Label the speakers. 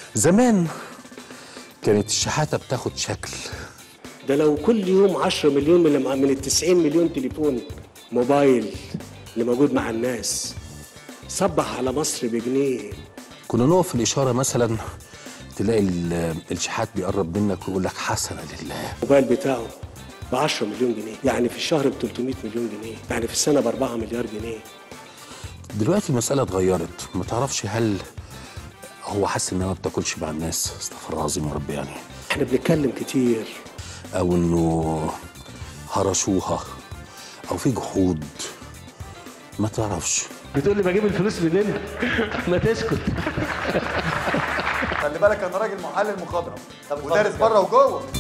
Speaker 1: زمان كانت الشحاته بتاخد شكل
Speaker 2: ده لو كل يوم 10 مليون من من ال 90 مليون تليفون موبايل اللي موجود مع الناس صبح على مصر بجنيه
Speaker 1: كنا نقف في الاشاره مثلا تلاقي ال- الشحات بيقرب منك ويقول لك حسنه لله
Speaker 2: الموبايل بتاعه ب 10 مليون جنيه يعني في الشهر ب 300 مليون جنيه يعني في السنه ب 4 مليار جنيه
Speaker 1: دلوقتي المساله اتغيرت ما تعرفش هل هو حاسس انها ما بتاكلش مع الناس استغفر الله العظيم يا رب يعني
Speaker 2: احنا بنتكلم كتير
Speaker 1: او انه هرشوها او في جحود ما تعرفش
Speaker 3: بتقول لي بجيب الفلوس منين ما تسكت
Speaker 4: خلي بالك انا راجل محلل مخضرم ودارس بره وجوه